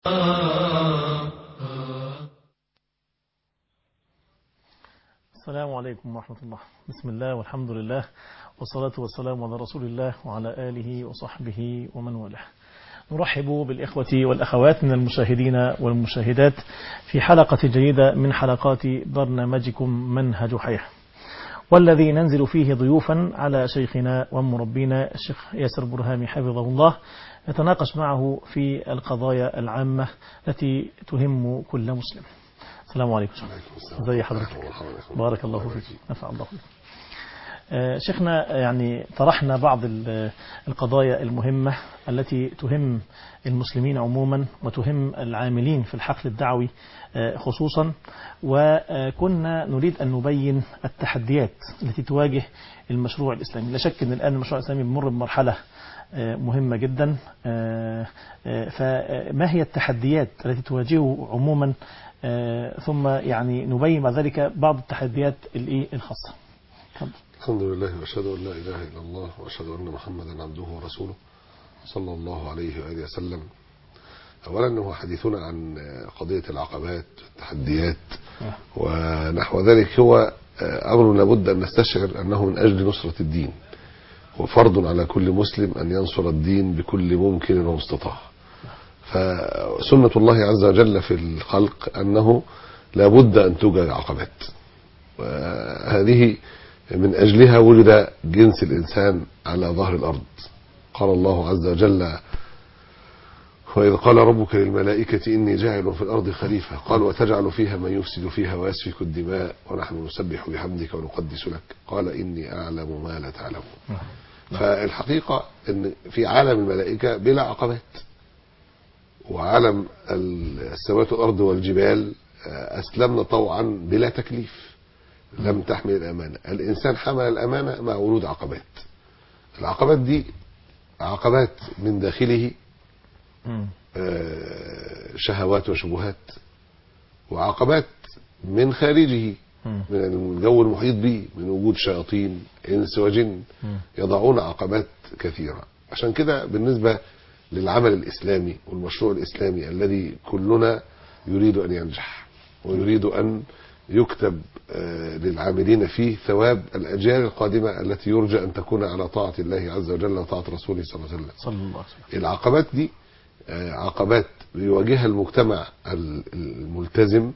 السلام عليكم ورحمة الله بسم الله والحمد لله والصلاة والسلام على رسول الله وعلى آله وصحبه ومن والاه نرحب بالإخوة والأخوات من المشاهدين والمشاهدات في حلقة جديدة من حلقات برنامجكم منهج حياة والذي ننزل فيه ضيوفا على شيخنا ومربينا الشيخ ياسر برهامي حفظه الله نتناقش معه في القضايا العامة التي تهم كل مسلم السلام عليكم ازي حضرتك بارك الله فيك نفع الله فيك آه، شيخنا يعني طرحنا بعض ال- القضايا المهمة التي تهم المسلمين عموما وتهم العاملين في الحقل الدعوي آه، خصوصا وكنا نريد أن نبين التحديات التي تواجه المشروع الإسلامي لا شك أن الآن المشروع الإسلامي بمر بمرحلة آه، مهمة جدا آه، آه، فما هي التحديات التي تواجهه عموما آه، ثم يعني نبين بعد ذلك بعض التحديات الإيه الخاصة تفضل. الحمد لله واشهد ان لا اله الا الله واشهد ان محمدا عبده ورسوله صلى الله عليه واله وسلم اولا هو حديثنا عن قضيه العقبات والتحديات ونحو ذلك هو امر لابد ان نستشعر انه من اجل نصره الدين وفرض على كل مسلم ان ينصر الدين بكل ممكن ومستطاع فسنه الله عز وجل في الخلق انه لابد ان توجد عقبات وهذه من أجلها وجد جنس الإنسان على ظهر الأرض قال الله عز وجل وإذ قال ربك للملائكة إني جاعل في الأرض خليفة قال وتجعل فيها من يفسد فيها ويسفك الدماء ونحن نسبح بحمدك ونقدس لك قال إني أعلم ما لا تعلمون فالحقيقة أن في عالم الملائكة بلا عقبات وعالم السماوات والأرض والجبال أسلمنا طوعا بلا تكليف لم تحمل الأمانة الإنسان حمل الأمانة مع ورود عقبات العقبات دي عقبات من داخله مم. آه، شهوات وشبهات وعقبات من خارجه مم. من الجو المحيط به من وجود شياطين إنس وجن مم. يضعون عقبات كثيرة عشان كده بالنسبة للعمل الإسلامي والمشروع الإسلامي الذي كلنا يريد أن ينجح ويريد أن يكتب آه، للعاملين فيه ثواب الأجيال القادمة التي يرجى أن تكون على طاعة الله عز وجل وطاعة رسوله صلى الله عليه وسلم صلى الله عليه وسلم العقبات دي آه، عقبات بيواجهها المجتمع ال- الملتزم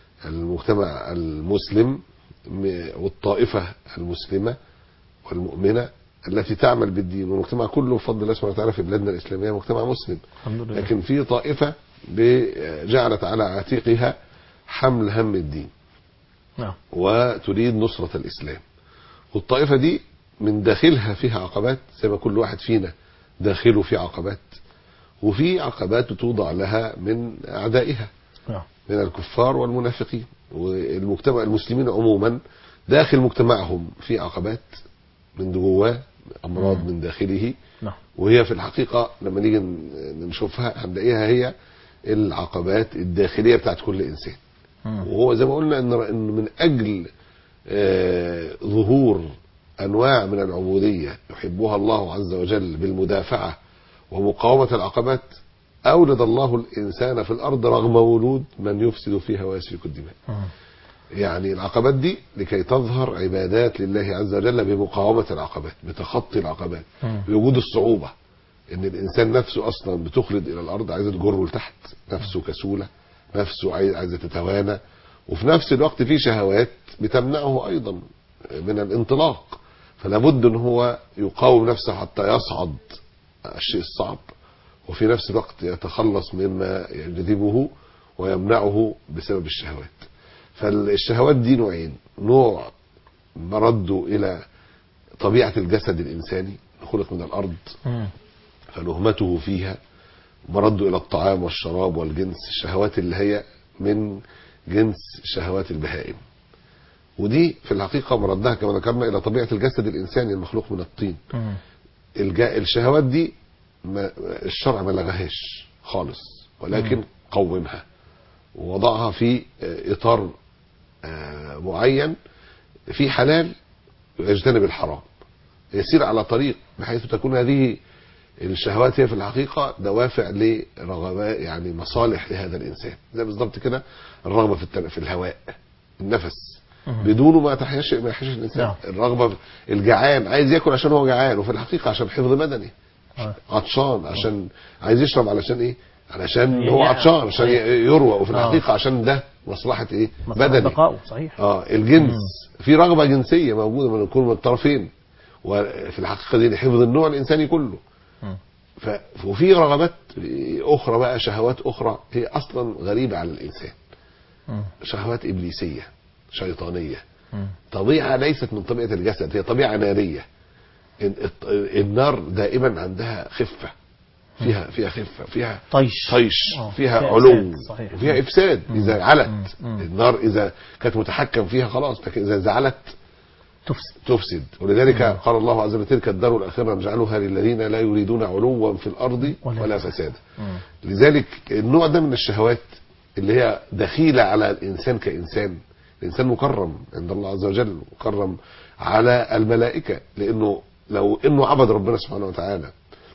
المجتمع المسلم م- والطائفة المسلمة والمؤمنة التي تعمل بالدين والمجتمع كله بفضل الله سبحانه وتعالى في بلادنا الإسلامية مجتمع مسلم الحمد لله لكن في طائفة ب- جعلت على عاتقها حمل هم الدين نعم وتريد نصرة الإسلام والطائفة دي من داخلها فيها عقبات زي ما كل واحد فينا داخله في عقبات وفي عقبات توضع لها من أعدائها نعم من الكفار والمنافقين والمجتمع المسلمين عموما داخل مجتمعهم في عقبات من جواه أمراض مم. من داخله نعم وهي في الحقيقة لما نيجي نشوفها هنلاقيها هي العقبات الداخلية بتاعت كل إنسان مم. وهو زي ما قلنا ان إن من اجل آه، ظهور انواع من العبوديه يحبها الله عز وجل بالمدافعه ومقاومه العقبات اولد الله الانسان في الارض رغم ولود من يفسد فيها ويسفك الدماء. مم. يعني العقبات دي لكي تظهر عبادات لله عز وجل بمقاومه العقبات بتخطي العقبات مم. بوجود الصعوبه ان الانسان نفسه اصلا بتخلد الى الارض عايزه تجره لتحت نفسه كسوله نفسه عايز- عايزه تتوانى وفي نفس الوقت في شهوات بتمنعه ايضا من الانطلاق فلا بد ان هو يقاوم نفسه حتى يصعد الشيء الصعب وفي نفس الوقت يتخلص مما يجذبه ويمنعه بسبب الشهوات فالشهوات دي نوعين نوع مرده الى طبيعه الجسد الانساني خلق من الارض مم. فنهمته فيها مرده الى الطعام والشراب والجنس الشهوات اللي هي من جنس شهوات البهائم ودي في الحقيقه مردها كما ذكرنا الى طبيعه الجسد الانساني المخلوق من الطين مم. الجا الشهوات دي ما الشرع ما لغاهاش خالص ولكن مم. قومها ووضعها في آه، اطار آه، معين في حلال يجتنب الحرام يسير على طريق بحيث تكون هذه الشهوات هي في الحقيقة دوافع لرغبات يعني مصالح لهذا الإنسان زي بالظبط كده الرغبة في التن... في الهواء النفس مم. بدونه ما تحيش ما يحيش الإنسان نعم. الرغبة في- الجعان عايز ياكل عشان هو جعان وفي الحقيقة عشان حفظ بدني آه. عطشان عشان عايز يشرب علشان ايه علشان يعني هو يعني- عطشان عشان صحيح. ي- يروى وفي آه. الحقيقة عشان ده مصلحة ايه مصلحة بدني بقائه صحيح اه الجنس في رغبة جنسية موجودة من يكون من الطرفين وفي الحقيقة دي حفظ النوع الإنساني كله مم. ف- وفي رغبات أخرى بقى شهوات أخرى هي أصلا غريبة على الإنسان مم. شهوات إبليسية شيطانية مم. طبيعة ليست من طبيعة الجسد هي طبيعة نارية ال- الط- النار دائما عندها خفة فيها فيها خفة فيها طيش طيش آه. فيها فيها علو إفساد. صحيح. وفيها افساد اذا علت مم. مم. النار اذا كانت متحكم فيها خلاص لكن اذا زعلت تفسد تفسد ولذلك قال الله عز وجل تلك الدار الاخره نجعلها للذين لا يريدون علوا في الارض ولا ولا فساد. فسادا مم. لذلك النوع ده من الشهوات اللي هي دخيله على الانسان كانسان الانسان مكرم عند الله عز وجل مكرم على الملائكه لانه لو انه عبد ربنا سبحانه وتعالى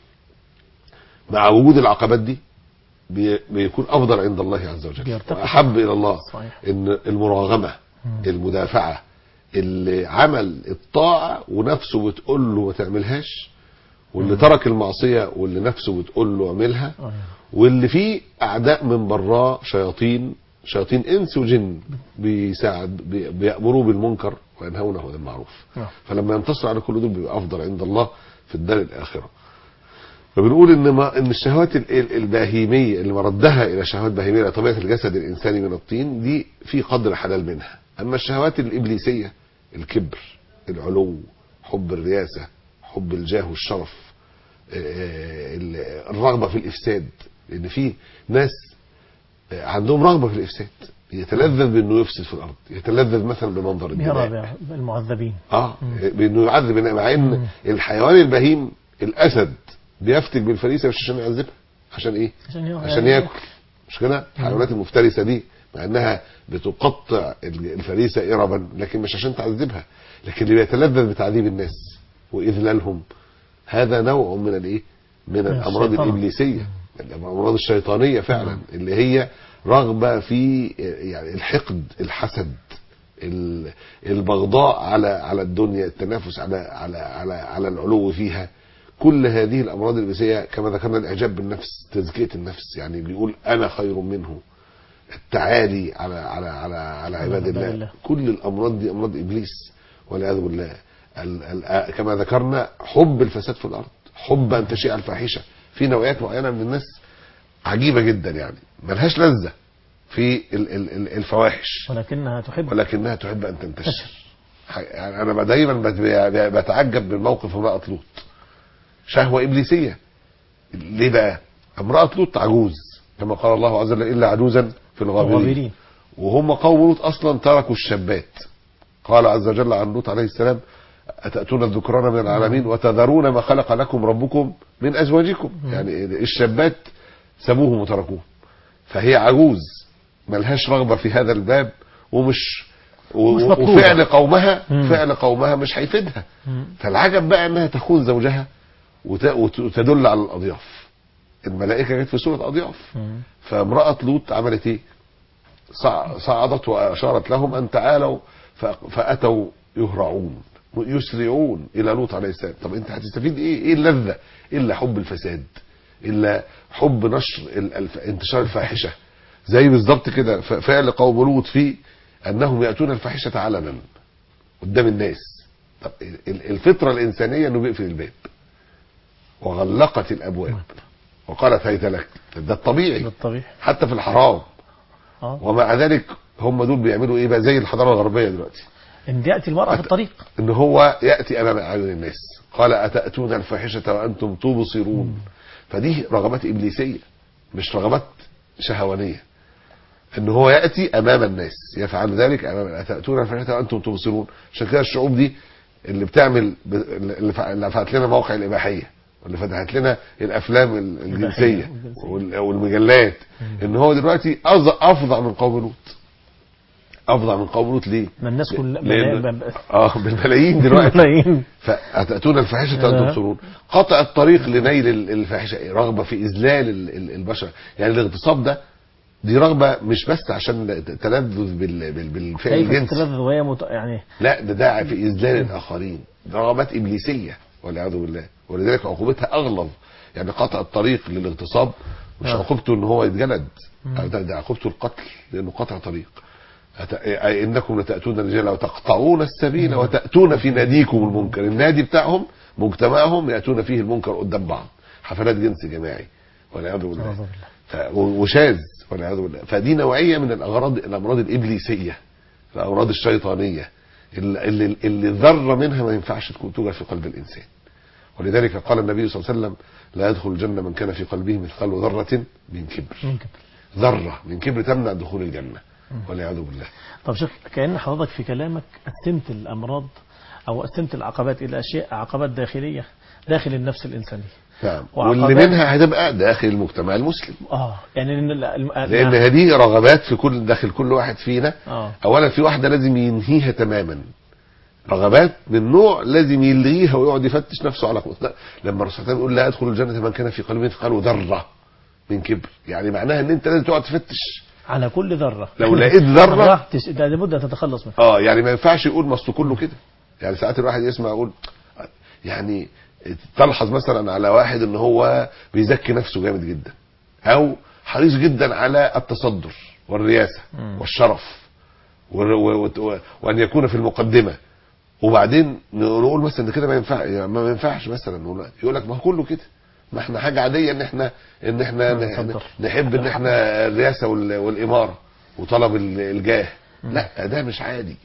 مع وجود العقبات دي بي- بيكون افضل عند الله عز وجل بيرتقي. واحب الى الله صحيح. ان المراغمه المدافعه اللي عمل الطاعه ونفسه بتقول له ما تعملهاش واللي ترك المعصيه واللي نفسه بتقول له اعملها آه. واللي فيه اعداء من براه شياطين شياطين انس وجن بيساعد بي- بيامروا بالمنكر وينهونه عن المعروف نعم. فلما ينتصر على كل دول بيبقى افضل عند الله في الدار الاخره فبنقول ان ما ان الشهوات ال- ال- البهيميه اللي مردها الى شهوات بهيميه إلى طبيعه الجسد الانساني من الطين دي في قدر حلال منها اما الشهوات الابليسيه الكبر العلو حب الرياسه حب الجاه والشرف آه، ال- الرغبه في الافساد لان في ناس آه، عندهم رغبه في الافساد يتلذذ بانه يفسد في الارض يتلذذ مثلا بمنظر الدماء يرى المعذبين اه بانه يعذب مع ان الحيوان البهيم الاسد بيفتك بالفريسه مش عشان يعذبها عشان ايه عشان ياكل. عشان ياكل مش كده الحيوانات المفترسه دي مع انها بتقطع الفريسه اربا لكن مش عشان تعذبها لكن اللي بيتلذذ بتعذيب الناس واذلالهم هذا نوع من الايه من الامراض الشيطان. الابليسيه الامراض الشيطانيه فعلا اللي هي رغبه في يعني الحقد الحسد ال- البغضاء على على الدنيا التنافس على على على على العلو فيها كل هذه الامراض الابليسيه كما ذكرنا الاعجاب بالنفس تزكيه النفس يعني بيقول انا خير منه التعالي على على على على عباد عباد الله الله. كل الامراض دي امراض ابليس والعياذ بالله ال- ال- كما ذكرنا حب الفساد في الارض حب ان تشيع الفاحشه في نوعيات معينه من الناس عجيبه جدا يعني ملهاش لذه في ال- ال- ال- الفواحش ولكنها تحب ولكنها تحب ان تنتشر ح- يعني انا دايما بت- بتعجب من موقف امراه لوط شهوه ابليسيه ليه بقى امراه لوط عجوز كما قال الله عز وجل الا عجوزا في الغابرين الغابرين وهم قوم لوط اصلا تركوا الشابات قال عز وجل عن لوط عليه السلام أتأتون الذكران من العالمين وتذرون ما خلق لكم ربكم من أزواجكم يعني الشابات سابوهم وتركوه فهي عجوز ملهاش رغبة في هذا الباب ومش و- مش و- مطلوبة. وفعل قومها مم. فعل قومها مش هيفيدها مم. فالعجب بقى انها تخون زوجها وت- وت- وتدل على الاضياف الملائكه جت في صوره اضياف مم. فامراه لوط عملت ايه صع- صعدت واشارت لهم ان تعالوا ف- فاتوا يهرعون يسرعون الى لوط عليه السلام طب انت هتستفيد ايه ايه اللذه الا حب الفساد الا حب نشر ال- الف... انتشار الفاحشه زي بالظبط كده ف- فعل قوم لوط فيه انهم ياتون الفاحشه علنا قدام الناس طب ال- الفطره الانسانيه انه بيقفل الباب وغلقت الابواب وقالت هيت لك ده الطبيعي ده الطبيعي حتى في الحرام اه ومع ذلك هم دول بيعملوا ايه بقى زي الحضاره الغربيه دلوقتي ان ياتي المراه في الطريق ان هو ياتي امام اعين الناس قال اتاتون الفاحشه وانتم تبصرون فدي رغبات ابليسيه مش رغبات شهوانيه ان هو ياتي امام الناس يفعل ذلك امام اتاتون الفاحشه وانتم تبصرون عشان كده الشعوب دي اللي بتعمل ب- اللي فع- اللي فتحت لنا مواقع الاباحيه واللي فتحت لنا الافلام ال- الجنسيه والجنسية. وال- والمجلات ان هو دلوقتي أز- افظع من قوم لوط افظع من قوم لوط ليه؟ ما الناس كلها لأن- اه بالملايين دلوقتي ملايين فأتأتون الفاحشة آه. وأنتم تبصرون قطع الطريق لنيل ال- الفاحشة إيه؟ رغبة في إذلال ال- ال- البشر يعني الاغتصاب ده دي رغبة مش بس عشان تلذذ بال- بال- بالفعل كيف الجنسي تتلذذ وهي مت... يعني لا ده داعي في إذلال الآخرين ده رغبات إبليسية والعياذ بالله ولذلك عقوبتها أغلظ يعني قطع الطريق للاغتصاب مش آه. عقوبته ان هو يتجلد مم. ده, ده عقوبته القتل لانه قطع طريق أت... أي انكم لتاتون الرجال وتقطعون السبيل وتاتون في ناديكم المنكر النادي بتاعهم مجتمعهم ياتون فيه المنكر قدام بعض حفلات جنس جماعي والعياذ أعوذ بالله بالله ف... وشاذ والعياذ بالله فدي نوعيه من الاغراض الامراض الابليسيه الامراض الشيطانيه اللي, اللي, اللي ذره منها ما ينفعش تكون توجد في قلب الانسان ولذلك قال النبي صلى الله عليه وسلم لا يدخل الجنه من كان في قلبه مثقال ذره من كبر ممكن ذره من كبر تمنع دخول الجنه والعياذ بالله طب شيخ كأن حضرتك في كلامك قسمت الأمراض أو قسمت العقبات إلى أشياء عقبات داخلية داخل النفس الإنسانية نعم وعقبات- واللي منها هتبقى داخل المجتمع المسلم آه يعني إن ال- الم- لان نعم. هذه رغبات في كل داخل كل واحد فينا آه اولا في واحده لازم ينهيها تماما رغبات من نوع لازم يلغيها ويقعد يفتش نفسه على خطأ لما الرسول صلى الله عليه وسلم يقول لا يدخل الجنه من كان في قلبه مثقال ذره من كبر يعني معناها ان انت لازم تقعد تفتش على كل ذرة لو لقيت ذرة- راح تش- ده لابد أن تتخلص منها اه يعني ما ينفعش يقول ما اصله كله كده يعني ساعات الواحد يسمع يقول يعني تلحظ مثلا على واحد ان هو بيزكي نفسه جامد جدا او حريص جدا على التصدر والرياسه مم. والشرف والر- و- و- وان يكون في المقدمه وبعدين نقول مثلا ده كده ما ينفع يعني ما ينفعش مثلا نقول يقول لك ما هو كله كده ما احنا حاجه عاديه ان احنا ان احنا مم، ن- اتفضل. نحب ان احنا الرئاسه وال- والاماره وطلب ال- الجاه لا ده مش عادي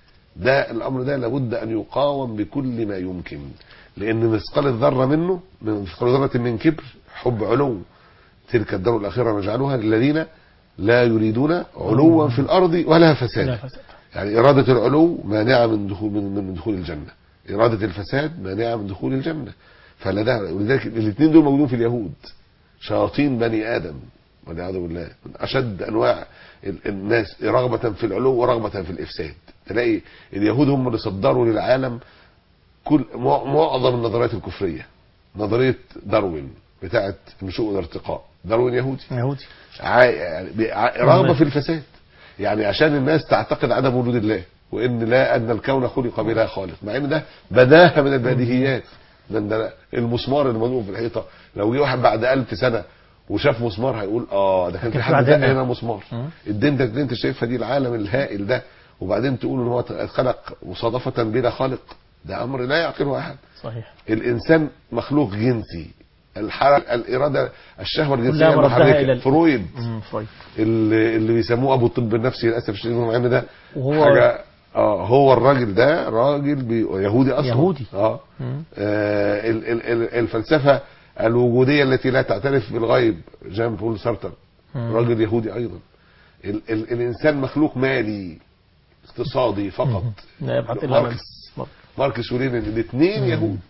ده الامر ده لابد ان يقاوم بكل ما يمكن لان مثقال الذره منه من مثقال ذره من كبر حب علو تلك الدار الاخره نجعلها للذين لا يريدون علوا في الارض ولا لا فسادا فساد. يعني إرادة العلو مانعة من دخول من, من دخول الجنة إرادة الفساد مانعة من دخول الجنة فلا ده ولذلك الاثنين دول موجودين في اليهود شياطين بني آدم والعياذ بالله من أشد أنواع ال- الناس رغبة في العلو ورغبة في الإفساد تلاقي اليهود هم اللي صدروا للعالم كل مع- معظم النظريات الكفرية نظرية داروين بتاعت النشوء والارتقاء داروين يهودي يهودي ع- يعني ب- ع- رغبه في الفساد يعني عشان الناس تعتقد عدم وجود الله وان لا ان الكون خلق بلا خالق مع ان ده بداهه من البديهيات ده, ده المسمار اللي مضروب في الحيطه لو جه واحد بعد ألف سنه وشاف مسمار هيقول اه ده كان في كان في حد بعدين دق هنا مسمار مم. الدنيا اللي انت شايفها دي العالم الهائل ده وبعدين تقول ان هو اتخلق مصادفه بلا خالق ده امر لا يعقله احد صحيح الانسان مخلوق جنسي الحركه الاراده الشهوه الجنسيه كلها مردها إلى المحركه ال- فرويد مم، فرويد اللي, اللي بيسموه ابو الطب النفسي للاسف الشديد مع ان ده وهو- حاجه اه هو الراجل ده راجل بي يهودي اصلا يهودي. اه, مم. آه ال ال ال الفلسفه الوجوديه التي لا تعترف بالغيب جان بول سارتر مم. راجل يهودي ايضا ال ال الانسان مخلوق مالي اقتصادي فقط لا يبحث إلا عن ماركس ماركس ولينين الاثنين يهود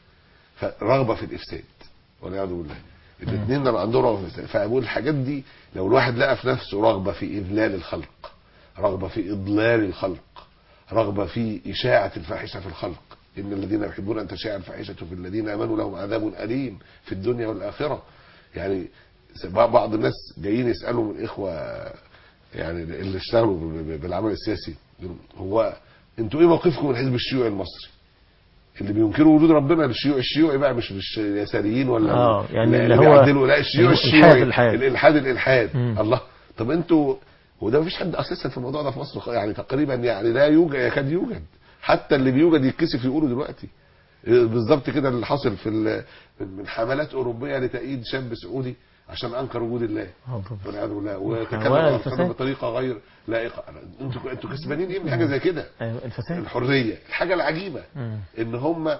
فرغبه في الافساد والعياذ بالله الاثنين لما عندهم رغبه في الافساد فاقول الحاجات دي لو الواحد لقى في نفسه رغبه في اذلال الخلق رغبه في اضلال الخلق رغبه في اشاعه الفاحشه في الخلق ان الذين يحبون ان تشاع الفاحشه في الذين امنوا لهم عذاب اليم في الدنيا والاخره يعني بعض الناس جايين يسالوا من اخوه يعني اللي اشتغلوا ب- ب- بالعمل السياسي يقولوا هو انتوا ايه موقفكم من الحزب الشيوعي المصري؟ اللي بينكروا وجود ربنا الشيوعي الشيوعي بقى مش مش يساريين ولا آه، يعني لا اللي اللي هو بيعدلوا لا الشيوعي الإلحاد الشيوعي الإلحاد. الالحاد الالحاد مم. الله طب انتوا وده مفيش حد اساسا في الموضوع ده في مصر خ- يعني تقريبا يعني لا يوجد يكاد يوجد حتى اللي بيوجد يتكسف يقولوا دلوقتي بالظبط كده اللي حاصل في ال- من من حملات اوروبيه لتأييد شاب سعودي عشان انكر وجود الله أعوذ بالله. والعياذ بالله وتكلم أنواع عن الفساد. الفساد بطريقه غير لائقه انتوا انتوا كسبانين ايه من حاجه زي كده أيوة، الفساد الحريه الحاجه العجيبه مم. ان هم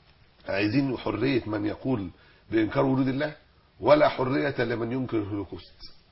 عايزين حريه من يقول بانكار وجود الله ولا حريه لمن ينكر الهولوكوست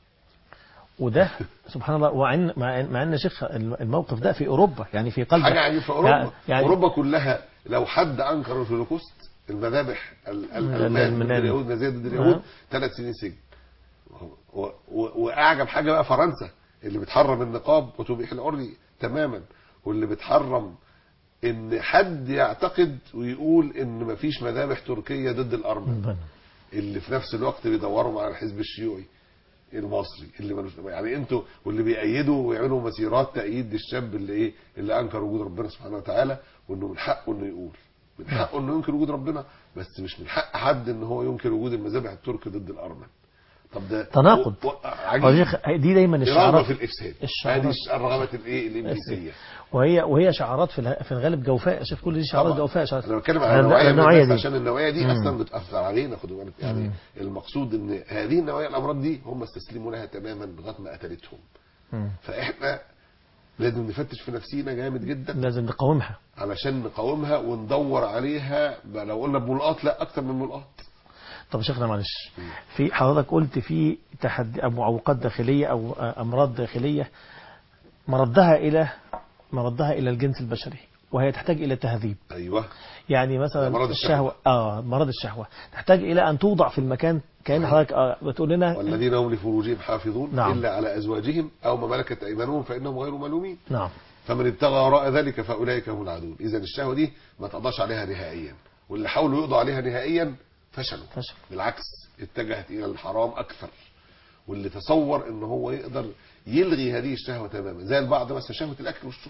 وده سبحان الله وعن مع مع ان شيخ الموقف ده في اوروبا يعني في قلب حاجه عجيبه في اوروبا يعني اوروبا كلها لو حد انكر الهولوكوست المذابح ال- ال- ال- الالمان ضد المنال. اليهود نازيه ضد اليهود آه. ثلاث سنين سجن و- و- واعجب حاجه بقى فرنسا اللي بتحرم النقاب وتبيح العري تماما واللي بتحرم ان حد يعتقد ويقول ان مفيش مذابح تركيه ضد الارمن ربنا. اللي في نفس الوقت بيدوروا مع الحزب الشيوعي المصري اللي ملوش يعني انتوا واللي بيأيدوا ويعملوا مسيرات تأييد للشاب اللي ايه اللي انكر وجود ربنا سبحانه وتعالى وانه من حقه انه يقول من حقه انه ينكر وجود ربنا بس مش من حق حد ان هو ينكر وجود المذابح التركي ضد الارمن طب ده تناقض. و- و- هو عجيب دي خ- دي دايما إرادة الشعارات في الإفساد الشعارات. هذه الرغبة الإيه الإبليسية وهي وهي شعارات في الغ- في الغالب جوفاء شوف كل دي شعارات طبعا. جوفاء شعارات انا بتكلم على على الن- نوعيه من النوعية الناس دي. عشان النوعيه دي مم. اصلا بتاثر علينا خدوا بالك يعني مم. المقصود ان هذه النوعيه الامراض دي هم استسلموا لها تماما لغايه ما قتلتهم مم. فاحنا لازم نفتش في نفسينا جامد جدا لازم نقاومها علشان نقاومها وندور عليها بقى لو قلنا بملقاط لا اكتر من ملقاط طب يا شيخنا معلش في حضرتك قلت في تحدي او معوقات داخليه او آه، امراض داخليه مردها الى مردها الى الجنس البشري وهي تحتاج الى تهذيب ايوه يعني مثلا مرض الشهوه اه مرض الشهوه تحتاج الى ان توضع في المكان كان صحيح. حضرتك آه بتقول لنا والذين هم لفروجهم حافظون نعم. الا على ازواجهم او ما ملكت ايمانهم فانهم غير ملومين نعم فمن ابتغى وراء ذلك فاولئك هم العادون اذا الشهوه دي ما تقضاش عليها نهائيا واللي حاولوا يقضوا عليها نهائيا فشلوا فشل بالعكس اتجهت الى الحرام اكثر واللي تصور ان هو يقدر يلغي هذه الشهوه تماما زي البعض مثلا شهوه الاكل والشرب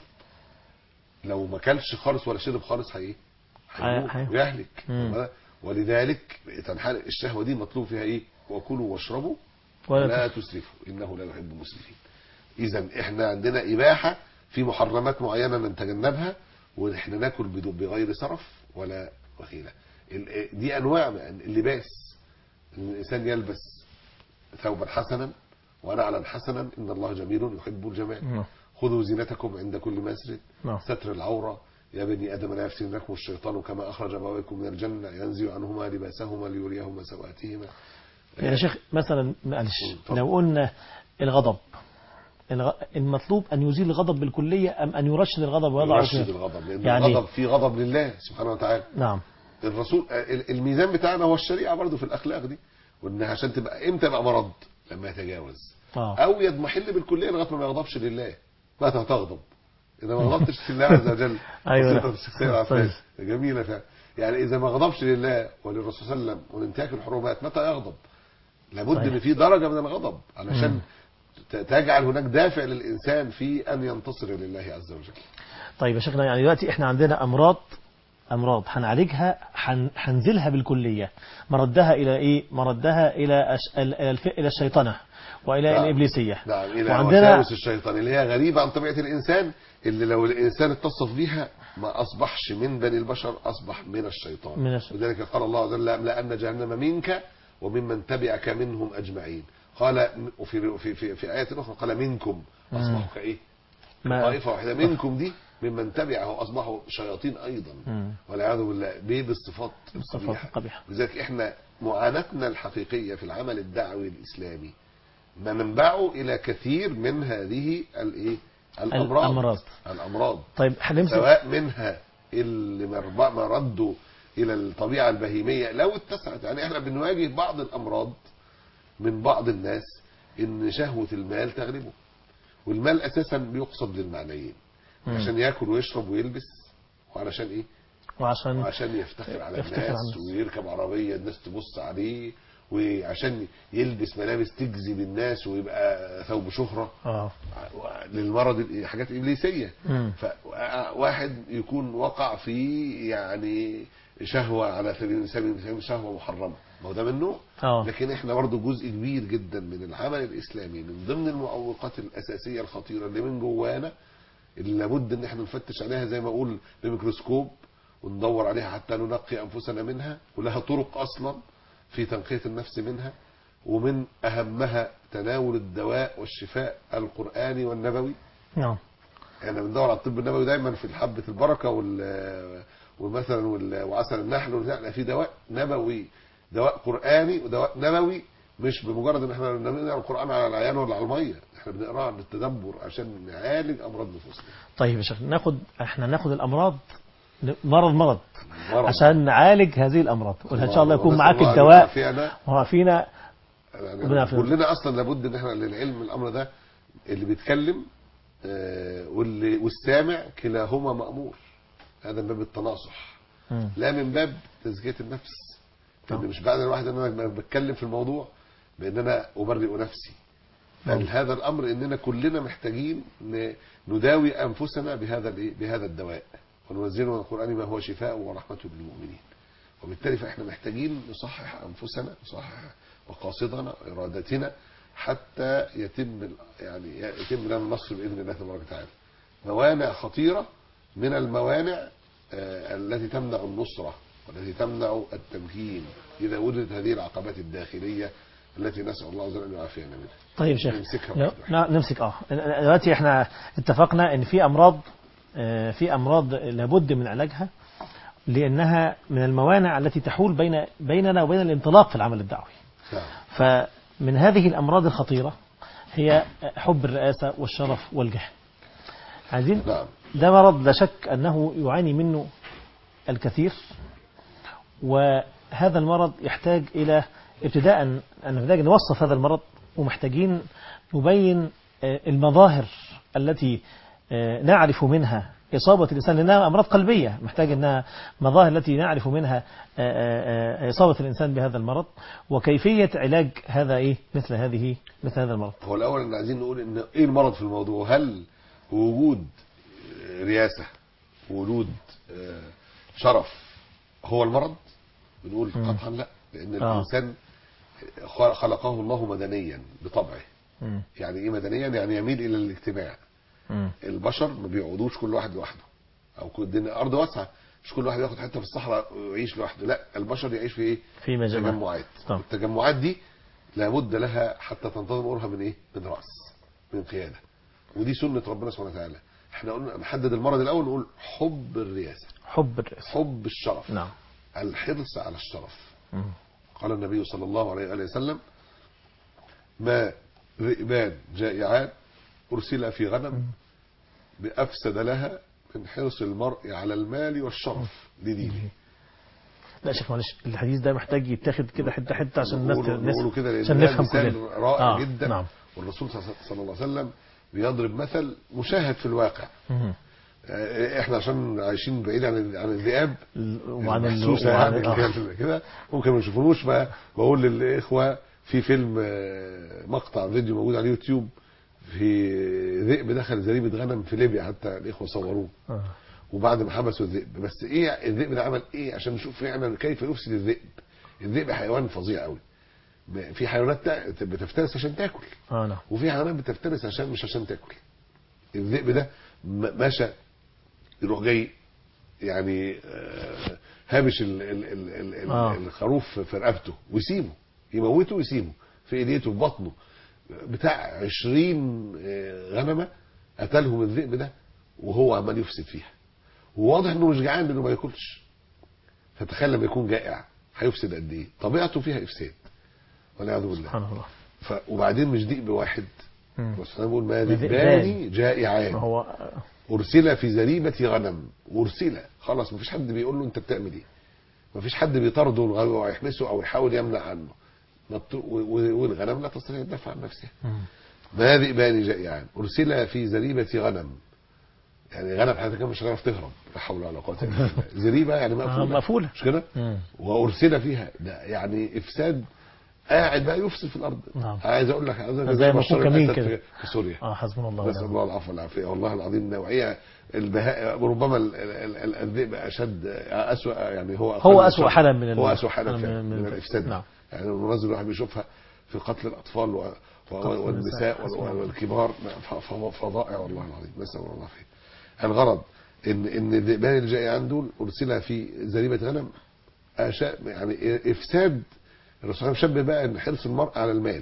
لو ما كلش خالص ولا شرب خالص هي هي- هي- ويهلك مم. ولذلك تنحل الشهوه دي مطلوب فيها ايه وكلوا واشربوا ولا لا تسرفوا انه لا يحب المسرفين اذا احنا عندنا اباحه في محرمات معينه نتجنبها واحنا ناكل بدون بغير سرف ولا وخيله ال- دي انواع من اللباس إن الانسان يلبس ثوبا حسنا ونعلا حسنا ان الله جميل يحب الجمال نعم. خذوا زينتكم عند كل مسجد نعم. ستر العوره يا بني ادم لا يفتنكم الشيطان كما اخرج ابويكم من الجنه ينزع عنهما لباسهما ليريهما سواتهما يا شيخ مثلا معلش اتفضل. لو قلنا الغضب الغ- المطلوب ان يزيل الغضب بالكليه ام ان يرشد الغضب ويضعه يرشد في الغضب لان يعني- الغضب فيه غضب لله سبحانه وتعالى نعم الرسول ال- الميزان بتاعنا هو الشريعه برضو في الاخلاق دي وان عشان تبقى امتى يبقى مرض لما يتجاوز اه او يضمحل بالكليه لغايه ما ما يغضبش لله متى تغضب اذا ما غضبتش لله عز وجل أيوة. وصيغة الشخصيه العفويه طيب. جميله فعلا يعني اذا ما غضبش لله وللرسول صلى الله عليه وسلم وانتهاك الحرمات متى يغضب لابد صحيح. ان في درجه من الغضب علشان مم. ت- تجعل هناك دافع للانسان في ان ينتصر لله عز وجل طيب يا شيخنا يعني دلوقتي احنا عندنا امراض امراض هنعالجها هن- هنزلها بالكليه مردها الى ايه مردها الى أش... الى الف... الى الشيطنه والى نعم. الابليسيه نعم الى وعندنا وساوس الشيطان اللي هي غريبه عن طبيعه الانسان اللي لو الانسان اتصف بيها ما اصبحش من بني البشر اصبح من الشيطان من الش- لذلك قال الله عز وجل لأن جهنم منك وممن تبعك منهم اجمعين قال وفي في في, في ايه اخرى قال منكم اصبحوا كايه؟ ما... طائفه واحده منكم دي ممن تبعه اصبحوا شياطين ايضا مم. والعياذ بالله بيه بالصفات الصفات القبيحه القبيحه لذلك احنا معاناتنا الحقيقية في العمل الدعوي الإسلامي ما منبعه إلى كثير من هذه الإيه؟ الأمراض الأمراض. الأمراض طيب هنمسك سواء منها اللي مرب- مرده إلى الطبيعة البهيمية لو اتسعت يعني احنا بنواجه بعض الأمراض من بعض الناس إن شهوة المال تغلبه والمال أساسا بيقصد للمعنيين مم. عشان ياكل ويشرب ويلبس وعلشان إيه؟ وعشان وعشان يفتخر على يفتخر على الناس الناس. ويركب عربية الناس تبص عليه وعشان يلبس ملابس تجذب الناس ويبقى ثوب شهرة اه للمرض ال- حاجات إبليسية مم. فواحد يكون وقع في يعني شهوة على سبيل سبيل المثال شهوة محرمة ما هو ده منه اه لكن احنا برضه جزء كبير جدا من العمل الإسلامي من ضمن المعوقات الأساسية الخطيرة اللي من جوانا اللي لابد ان احنا نفتش عليها زي ما اقول بميكروسكوب وندور عليها حتى ننقي انفسنا منها ولها طرق اصلا في تنقية النفس منها ومن اهمها تناول الدواء والشفاء القرآني والنبوي نعم احنا بندور على الطب النبوي دايما في حبة البركة وال ومثلا وال- وعسل النحل والبتاع. لا في دواء نبوي دواء قرآني ودواء نبوي مش بمجرد ان احنا نقرا القرآن على العيان ولا على المية احنا بنقراه للتدبر عشان نعالج امراض نفوسنا طيب يا شيخ ناخد احنا ناخد الامراض مرض مرض مرض. عشان نعالج هذه الامراض وان شاء الله يكون ونسأل معاك الله أن الدواء يعافينا. وعافينا يعني ربنا يعافينا. كلنا اصلا لابد ان احنا للعلم الامر ده اللي بيتكلم آه، واللي والسامع كلاهما مأمور هذا من باب التناصح مم. لا من باب تزكية النفس لأن نعم. مش بعد الواحد ان انا بتكلم في الموضوع بان انا ابرئ نفسي بل نعم. هذا الامر اننا كلنا محتاجين ن- نداوي انفسنا بهذا الإيه؟ بهذا الدواء وننزل من القران ما هو شفاء ورحمه للمؤمنين وبالتالي فاحنا محتاجين نصحح انفسنا نصحح مقاصدنا ارادتنا حتى يتم ال- يعني يتم لنا النصر باذن الله تبارك وتعالى موانع خطيره من الموانع آه، التي تمنع النصره والتي تمنع التمكين اذا وجدت هذه العقبات الداخليه التي نسال الله عز وجل ان يعافينا منها طيب شيخ نمسكها لا واحدة واحدة. لا، نمسك اه دلوقتي احنا اتفقنا ان في امراض آه، في امراض لابد من علاجها لانها من الموانع التي تحول بين بيننا وبين الانطلاق في العمل الدعوي نعم. فمن هذه الامراض الخطيره هي حب الرئاسه والشرف والجاه عايزين نعم ده مرض لا شك أنه يعاني منه الكثير وهذا المرض يحتاج إلى ابتداء أن نحتاج نوصف هذا المرض ومحتاجين نبين آه، المظاهر التي آه، نعرف منها إصابة الإنسان لأنها أمراض قلبية محتاج أنها مظاهر التي نعرف منها آه، آه، آه، إصابة الإنسان بهذا المرض وكيفية علاج هذا إيه مثل هذه مثل هذا المرض هو الاول احنا عايزين نقول ان ايه المرض في الموضوع هل وجود رياسه وجود آه، شرف هو المرض بنقول مم. قطعا لا لان آه. الانسان خ- خلقه الله مدنيا بطبعه مم. يعني ايه مدنيا يعني يميل الى الاجتماع مم. البشر ما بيقعدوش كل واحد لوحده او كل الدنيا الارض واسعه مش كل واحد ياخد حته في الصحراء ويعيش لوحده لا البشر يعيش في ايه في مجمع تجمعات طبعا. التجمعات دي لابد لها حتى تنتظم امورها من ايه من راس من قياده ودي سنه ربنا سبحانه وتعالى احنا قلنا نحدد المرض الاول نقول حب الرياسه حب الرئاسة حب الشرف نعم الحرص على الشرف مم. قال النبي صلى الله عليه وآله وسلم ما ذئبان جائعان أرسل في غنم بأفسد لها من حرص المرء على المال والشرف لدينه لا يا شيخ معلش الحديث ده محتاج يتاخد كده حته حته عشان الناس نقوله الناس نقوله كده لأن عشان ده نفهم مثال كلنا رائع آه، جدا نعم والرسول صلى الله عليه وسلم بيضرب مثل مشاهد في الواقع مم. آه، احنا عشان عايشين بعيد عن عن الذئاب ال- وعن ال- المحسوسة وعن يعني آه. اللي هي كده ممكن ما يشوفونوش بقى بقول للاخوه في فيلم آه، مقطع فيديو موجود على اليوتيوب في ذئب دخل زريبه غنم في ليبيا حتى الاخوه صوروه آه. وبعد ما حبسوا الذئب بس ايه الذئب ده عمل ايه عشان نشوف فعلا كيف يفسد الذئب الذئب حيوان فظيع قوي ب- في حيوانات تا- بتفترس عشان تاكل اه نعم وفي حيوانات بتفترس عشان مش عشان تاكل الذئب ده م- مشى يروح جاي يعني آه، هابش ال ال ال ال ال آه. الخروف في رقبته ويسيبه يموته ويسيبه في ايديته في بطنه بتاع 20 آه، غنمه قتلهم الذئب ده وهو عمال يفسد فيها وواضح انه مش جعان لانه ما ياكلش فتخيل لما يكون جائع هيفسد قد ايه طبيعته فيها افساد والعياذ بالله سبحان الله ف... وبعدين مش ذئب واحد مم. بس انا بقول ما ما ذئبان ذئبان. ما جائعان هو ارسل في زريبه غنم ارسل خلاص مفيش حد بيقول له انت بتعمل ايه مفيش حد بيطارده او يحبسه او يحاول يمنع عنه مط- و- و- والغنم لا تستطيع الدفع عن نفسها مم. ما ذئبان جائعان ارسل في زريبه غنم يعني غنم حتى كان مش هتعرف تهرب لا حول ولا قوه الا بالله زريبه يعني آه، مقفوله مقفولة مش كده مم. وارسل فيها ده يعني افساد قاعد بقى يفسد في الارض نعم. عايز اقول لك عايز أقول لك زي ما بشار يكون كمين الأسد كده. في- في سوريا اه حسبنا الله نسال ونعم الله العفو والعافيه والله العظيم نوعيه البهاء ربما ال- ال- ال- الذئب اشد اسوء يعني هو هو أقل أسوأ شر. حالا من ال- هو اسوء حالا من- فعلا من- من الافساد نعم. يعني المناظر الواحد بيشوفها في قتل الاطفال و- و- قتل والنساء النساء. وال- حسبنا الله. والكبار ف- ف- فظائع والله العظيم نسال الله العافيه الغرض ان ان الذئبان الجائعان دول ارسل في زريبه غنم أشاء يعني افساد الرسول صلى الله عليه وسلم شبه بقى ان حرص المرء على المال